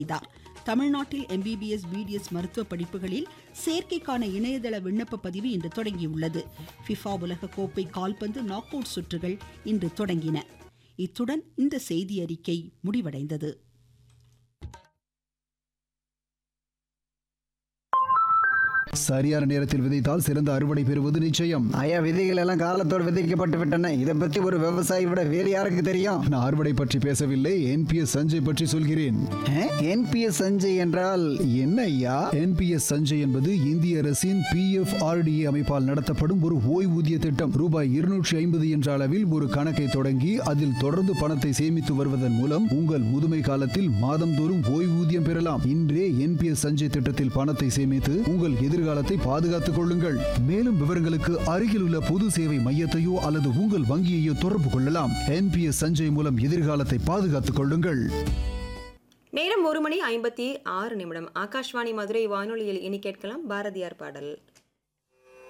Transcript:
செய்தார் தமிழ்நாட்டில் MBBS BDS மருத்துவ படிப்புகளில் சேர்க்கைக்கான இணையதள விண்ணப்ப பதிவு இன்று தொடங்கியுள்ளது ஃபிஃபா உலக கோப்பை கால்பந்து நாக் அவுட் சுற்றுகள் இன்று தொடங்கின இத்துடன் இந்த செய்தி அறிக்கை முடிவடைந்தது சரியான நேரத்தில் விதைத்தால் சிறந்த அறுவடை பெறுவது நிச்சயம் ஐயா விதைகள் எல்லாம் காலத்தோடு விதைக்கப்பட்டு விட்டன இதை பத்தி ஒரு விவசாயி விட வேறு யாருக்கு தெரியும் நான் அறுவடை பற்றி பேசவில்லை என்பிஎஸ் சஞ்சய் பற்றி சொல்கிறேன் என்பிஎஸ் சஞ்சய் என்றால் என்ன ஐயா என்பிஎஸ் சஞ்சய் என்பது இந்திய அரசின் பி எஃப் ஆர்டிஏ அமைப்பால் நடத்தப்படும் ஒரு ஓய்வூதிய திட்டம் ரூபாய் இருநூற்றி ஐம்பது என்ற அளவில் ஒரு கணக்கை தொடங்கி அதில் தொடர்ந்து பணத்தை சேமித்து வருவதன் மூலம் உங்கள் முதுமை காலத்தில் மாதந்தோறும் ஓய்வூதியம் பெறலாம் இன்றே என்பிஎஸ் சஞ்சய் திட்டத்தில் பணத்தை சேமித்து உங்கள் எதிர்காலத்தை பாதுகாத்துக் கொள்ளுங்கள் மேலும் விவரங்களுக்கு அருகில் உள்ள பொது சேவை மையத்தையோ அல்லது உங்கள் வங்கியையோ தொடர்பு கொள்ளலாம் என்பிஎஸ் சஞ்சய் மூலம் எதிர்காலத்தை பாதுகாத்துக் கொள்ளுங்கள் நேரம் ஒரு மணி ஐம்பத்தி ஆறு நிமிடம் ஆகாஷ்வாணி மதுரை வானொலியில் இனி கேட்கலாம் பாரதியார் பாடல்